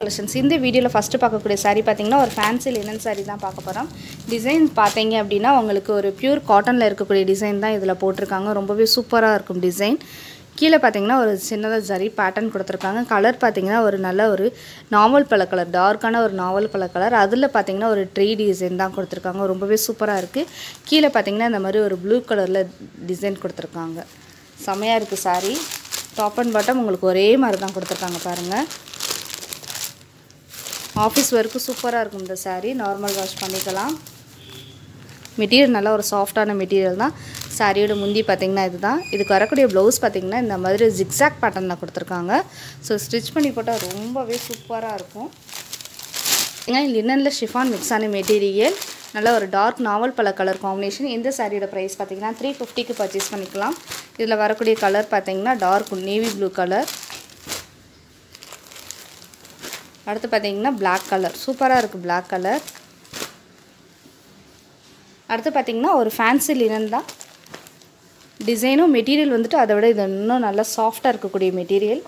collections இந்த வீடியோவில் first பார்க்கக்கூடிய saree பார்த்தீங்கன்னா ஒரு ஃபேன்சி லினன் saree தான் பார்க்க போகிறோம் டிசைன் பார்த்தீங்க அப்படின்னா உங்களுக்கு ஒரு பியூர் காட்டனில் இருக்கக்கூடிய டிசைன் தான் இதில் போட்டிருக்காங்க ரொம்பவே சூப்பராக இருக்கும் டிசைன் கீழே பார்த்தீங்கன்னா ஒரு சின்னதாக ஜரி பேட்டர்ன் கொடுத்துருக்காங்க கலர் பார்த்தீங்கன்னா ஒரு நல்ல ஒரு நாவல் பழ கலர் டார்க்கான ஒரு நாவல் பழ கலர் அதில் பார்த்தீங்கன்னா ஒரு ட்ரீ டிசைன் தான் கொடுத்துருக்காங்க ரொம்பவே சூப்பராக இருக்குது கீழே பார்த்தீங்கன்னா இந்த மாதிரி ஒரு ப்ளூ கலரில் டிசைன் கொடுத்துருக்காங்க செமையாக இருக்குது saree டாப் அண்ட் பாட்டம் உங்களுக்கு ஒரே மாதிரி தான் கொடுத்துருக்காங்க பாருங்கள் ஆஃபீஸ் ஒர்க்கு சூப்பராக இருக்கும் இந்த saree நார்மல் வாஷ் பண்ணிக்கலாம் மெட்டீரியல் நல்லா ஒரு சாஃப்டான மெட்டீரியல் தான் சாரியோட முந்தி பார்த்தீங்கன்னா இதுதான் இதுக்கு வரக்கூடிய ப்ளவுஸ் பார்த்தீங்கன்னா இந்த மாதிரி ஜிக்ஸாக் பேட்டர்னில் கொடுத்துருக்காங்க ஸோ ஸ்டிச் பண்ணி போட்டால் ரொம்பவே சூப்பராக இருக்கும் ஏன்னா லினனில் ஷிஃபான் மிக்ஸ் ஆன மெட்டீரியல் நல்ல ஒரு டார்க் நாவல் பல கலர் காம்பினேஷன் இந்த சாரியோட ப்ரைஸ் பார்த்தீங்கன்னா த்ரீ ஃபிஃப்டிக்கு பர்ச்சேஸ் பண்ணிக்கலாம் இதில் வரக்கூடிய கலர் பார்த்தீங்கன்னா டார்க் நேவி ப்ளூ கலர் அடுத்து பார்த்தீங்கன்னா Black கலர் சூப்பராக இருக்குது Black கலர் அடுத்து பார்த்தீங்கன்னா ஒரு ஃபேன்சி லினன் தான் டிசைனும் மெட்டீரியல் வந்துட்டு அதை விட இது இன்னும் நல்லா சாஃப்டாக இருக்கக்கூடிய மெட்டீரியல்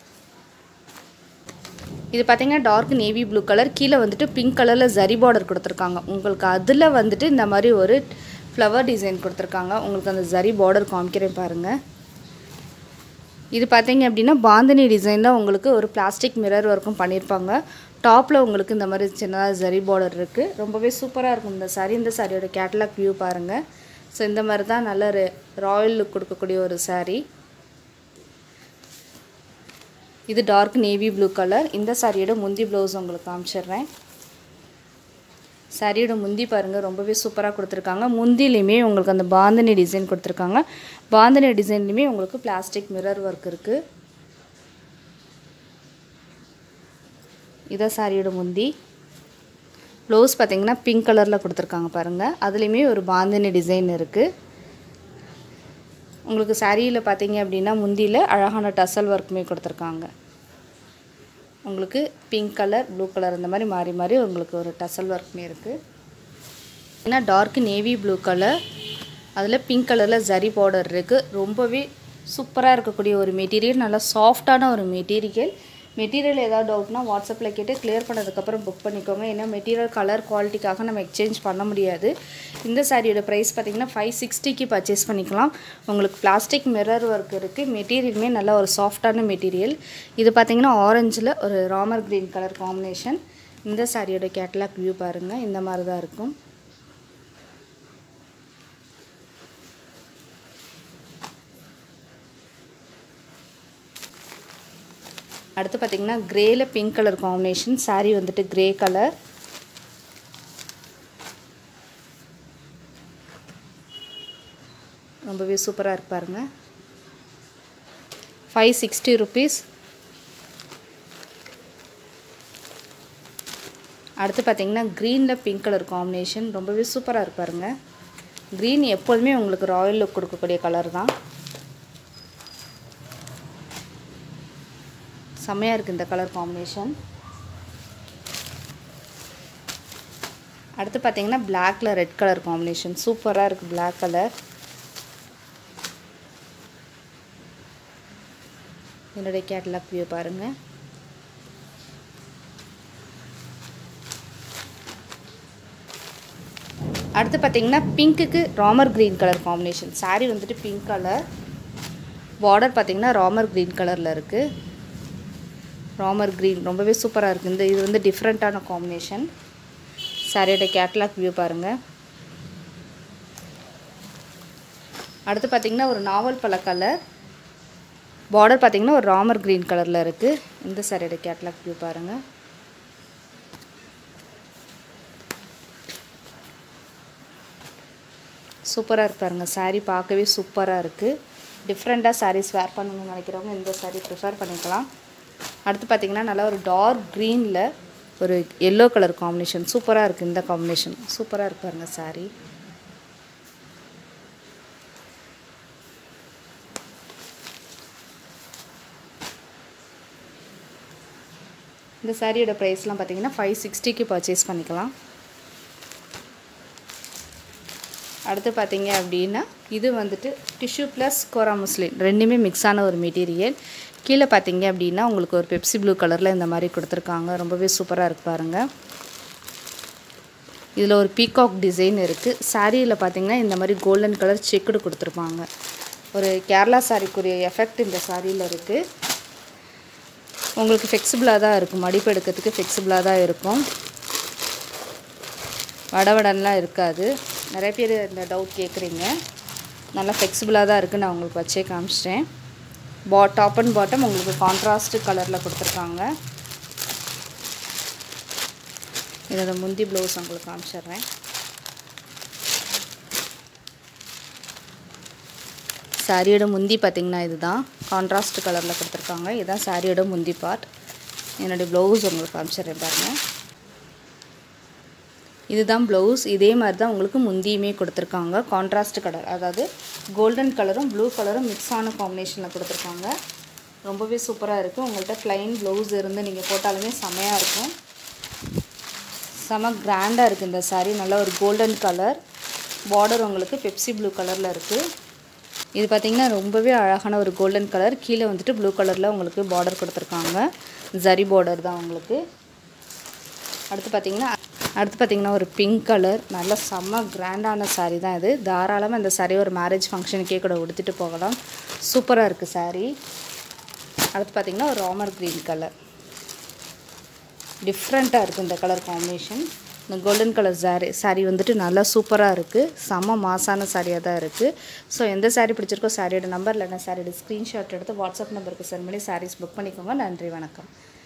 இது பார்த்தீங்கன்னா டார்க் நேவி ப்ளூ கலர் கீழே வந்துட்டு பிங்க் கலரில் ஜரி பார்டர் கொடுத்துருக்காங்க உங்களுக்கு அதில் வந்துட்டு இந்த மாதிரி ஒரு ஃப்ளவர் டிசைன் கொடுத்துருக்காங்க உங்களுக்கு அந்த ஜரி பார்டர் காமிக்கிறேன் பாருங்கள் இது பார்த்தீங்க அப்படின்னா பாந்தினி டிசைனில் உங்களுக்கு ஒரு பிளாஸ்டிக் மிரர் ஒர்க்கும் பண்ணியிருப்பாங்க டாப்பில் உங்களுக்கு இந்த மாதிரி சின்னதாக ஜரி பார்டர் இருக்குது ரொம்பவே சூப்பராக இருக்கும் இந்த saree இந்த சாரியோட கேட்டலாக் வியூ பாருங்கள் ஸோ இந்த மாதிரி தான் நல்ல ஒரு ராயல் லுக் கொடுக்கக்கூடிய ஒரு saree இது டார்க் நேவி ப்ளூ கலர் இந்த சாரியோட முந்தி ப்ளவுஸ் உங்களுக்கு காமிச்சிடுறேன் சாரியோட முந்தி பாருங்கள் ரொம்பவே சூப்பராக கொடுத்துருக்காங்க முந்திலையுமே உங்களுக்கு அந்த பாந்தினி டிசைன் கொடுத்துருக்காங்க பாந்தினி டிசைன்லையுமே உங்களுக்கு பிளாஸ்டிக் மிரர் ஒர்க் இருக்குது இதான் சாரியோட முந்தி ப்ளவுஸ் பார்த்தீங்கன்னா பிங்க் கலரில் கொடுத்துருக்காங்க பாருங்கள் அதுலேயுமே ஒரு பாந்தினி டிசைன் இருக்குது உங்களுக்கு சாரியில் பார்த்தீங்க அப்படின்னா முந்தியில் அழகான டசல் ஒர்க்குமே கொடுத்துருக்காங்க உங்களுக்கு பிங்க் கலர் ப்ளூ கலர் இந்த மாதிரி மாறி மாறி உங்களுக்கு ஒரு டசல் ஒர்க்குமே இருக்குது ஏன்னா டார்க் நேவி ப்ளூ கலர் அதில் பிங்க் கலரில் ஜரி பார்டர் இருக்குது ரொம்பவே சூப்பராக இருக்கக்கூடிய ஒரு மெட்டீரியல் நல்லா சாஃப்டான ஒரு மெட்டீரியல் மெட்டீரியல் ஏதாவது டவுட்னா வாட்ஸ்அப்பில் கேட்டு கிளியர் பண்ணதுக்கப்புறம் புக் பண்ணிக்கோங்க ஏன்னா மெட்டீரியல் கலர் குவாலிட்டிக்காக நம்ம எக்ஸ்சேஞ்ச் பண்ண முடியாது இந்த சாரியோட ப்ரைஸ் பார்த்தீங்கன்னா ஃபைவ் சிக்ஸ்டிக்கு பர்ச்சேஸ் பண்ணிக்கலாம் உங்களுக்கு பிளாஸ்டிக் மிரர் ஒர்க் இருக்குது மெட்டீரியலுமே நல்ல ஒரு சாஃப்டான மெட்டீரியல் இது பார்த்தீங்கன்னா ஆரஞ்சில் ஒரு ராமர் க்ரீன் கலர் காம்பினேஷன் இந்த சாரியோட கேட்டலாக் வியூ பாருங்கள் இந்த மாதிரி தான் இருக்கும் அடுத்து பார்த்தீங்கன்னா க்ரேல பிங்க் கலர் காம்பினேஷன் saree வந்துட்டு க்ரே கலர் ரொம்பவே சூப்பராக இருக்கு பாருங்க ஃபைவ் சிக்ஸ்டி ருபீஸ் அடுத்து பார்த்தீங்கன்னா க்ரீனில் பிங்க் கலர் காம்பினேஷன் ரொம்பவே சூப்பராக இருக்கு பாருங்க க்ரீன் எப்போதுமே உங்களுக்கு ராயல் லுக் கொடுக்கக்கூடிய கலர் தான் செம்மையாக இருக்குது இந்த கலர் காம்பினேஷன் அடுத்து பார்த்தீங்கன்னா பிளாக்ல ரெட் கலர் காம்பினேஷன் சூப்பராக இருக்குது பிளாக் கலர் என்னுடைய கேட்டலாக் வியூ பாருங்கள் அடுத்து பார்த்தீங்கன்னா பிங்க்குக்கு Ramar green colour combination saree வந்துட்டு பிங்க் கலர் பார்டர் பார்த்தீங்கன்னா ராமர் க்ரீன் கலரில் இருக்குது ராமர் க்ரீன் ரொம்பவே சூப்பராக இருக்குது இந்த இது வந்து டிஃப்ரெண்ட்டான காம்பினேஷன் சாரியோட கேட்லாக் வியூ பாருங்கள் அடுத்து பார்த்திங்கன்னா ஒரு நாவல் பழ கலர் பார்டர் பார்த்திங்கன்னா ஒரு ராமர் க்ரீன் கலரில் இருக்குது இந்த சாரியோட கேட்லாக் வியூ பாருங்கள் சூப்பராக இருக்கு பாருங்க saree பார்க்கவே சூப்பராக இருக்குது டிஃப்ரெண்ட்டாக sarees வேர் பண்ணணும்னு நினைக்கிறவங்க இந்த saree ப்ரிஃபர் பண்ணிக்கலாம் அடுத்து பார்த்தீங்கன்னா நல்லா ஒரு டார்க் க்ரீனில் ஒரு எல்லோ கலர் காம்பினேஷன் சூப்பராக இருக்குது இந்த காம்பினேஷன் சூப்பராக இருக்கு பாருங்க saree இந்த சாரியோட ப்ரைஸ்லாம் பார்த்தீங்கன்னா ஃபைவ் சிக்ஸ்டிக்கு பர்ச்சேஸ் பண்ணிக்கலாம் அடுத்து பார்த்தீங்க அப்படின்னா இது வந்துட்டு டிஷ்யூ ப்ளஸ் கோரா முஸ்லின் ரெண்டுமே மிக்ஸ் ஆன ஒரு மெட்டீரியல் கீழே பார்த்தீங்க அப்படின்னா உங்களுக்கு ஒரு பெப்சி ப்ளூ கலரில் இந்த மாதிரி கொடுத்துருக்காங்க ரொம்பவே சூப்பராக இருக்கு பாருங்கள் இதில் ஒரு பீகாக் டிசைன் இருக்குது சாரியில் பார்த்தீங்கன்னா இந்த மாதிரி கோல்டன் கலர் செக்குடு கொடுத்துருப்பாங்க ஒரு கேரளா சாரிக்குரிய எஃபெக்ட் இந்த சாரியில் இருக்குது உங்களுக்கு ஃப்ளெக்சிபிளாக தான் இருக்கும் மடிப்பு எடுக்கிறதுக்கு ஃப்ளெக்சிபிளாக தான் இருக்கும் வடவடன்லாம் இருக்காது நிறைய பேர் இந்த டவுட் கேட்குறீங்க நல்லா ஃப்ளெக்சிபிளாக தான் இருக்குது நான் உங்களுக்கு வச்சே காமிச்சிட்டேன் பா டாப் அண்ட் பாட்டம் உங்களுக்கு கான்ட்ராஸ்ட் கலரில் கொடுத்துருக்காங்க இதோட முந்தி ப்ளவுஸ் உங்களுக்கு காமிச்சிடுறேன் சாரியோட முந்தி பார்த்திங்கன்னா இதுதான் கான்ட்ராஸ்ட் கலரில் கொடுத்துருக்காங்க இதுதான் சாரியோட முந்தி பார்ட் என்னுடைய ப்ளவுஸ் உங்களுக்கு காமிச்சிடுறேன் பாருங்கள் இதுதான் ப்ளவுஸ் இதே மாதிரி தான் உங்களுக்கு முந்தியுமே கொடுத்துருக்காங்க கான்ட்ராஸ்ட் கலர் அதாவது கோல்டன் கலரும் ப்ளூ கலரும் மிக்ஸ் ஆன காம்பினேஷனில் கொடுத்துருக்காங்க ரொம்பவே சூப்பராக இருக்குது உங்கள்கிட்ட ப்ளைன் ப்ளவுஸ் இருந்து நீங்கள் போட்டாலுமே செமையாக இருக்கும் செம கிராண்டாக இருக்குது இந்த சாரீ நல்லா ஒரு கோல்டன் கலர் பார்டர் உங்களுக்கு பெப்சி ப்ளூ கலரில் இருக்குது இது பார்த்திங்கன்னா ரொம்பவே அழகான ஒரு கோல்டன் கலர் கீழே வந்துட்டு ப்ளூ கலரில் உங்களுக்கு பார்டர் கொடுத்துருக்காங்க ஜரி பார்டர் தான் உங்களுக்கு அடுத்து பார்த்திங்கன்னா அடுத்து பார்த்திங்கன்னா ஒரு பிங்க் கலர் நல்ல செம்ம கிராண்டான சாரீ தான் இது தாராளமாக இந்த சாரீ ஒரு மேரேஜ் ஃபங்க்ஷனுக்கே கூட உடுத்திட்டு போகலாம் சூப்பராக இருக்குது சாரீ அடுத்து பார்த்திங்கன்னா ஒரு ராமர் க்ரீன் கலர் டிஃப்ரெண்ட்டாக இருக்குது இந்த கலர் காம்பினேஷன் இந்த கோல்டன் கலர் சாரீ சாரீ வந்துட்டு நல்லா சூப்பராக இருக்குது செம்ம மாசான சாரியாக தான் இருக்குது ஸோ எந்த சாரீ பிடிச்சிருக்கோ சாரியோட நம்பர் இல்லைன்னா சாரியோட ஸ்க்ரீன்ஷாட் எடுத்து வாட்ஸ்அப் நம்பருக்கு சென்ட் பண்ணி சாரீஸ் புக் பண்ணிக்கோங்க நன்றி வணக்கம்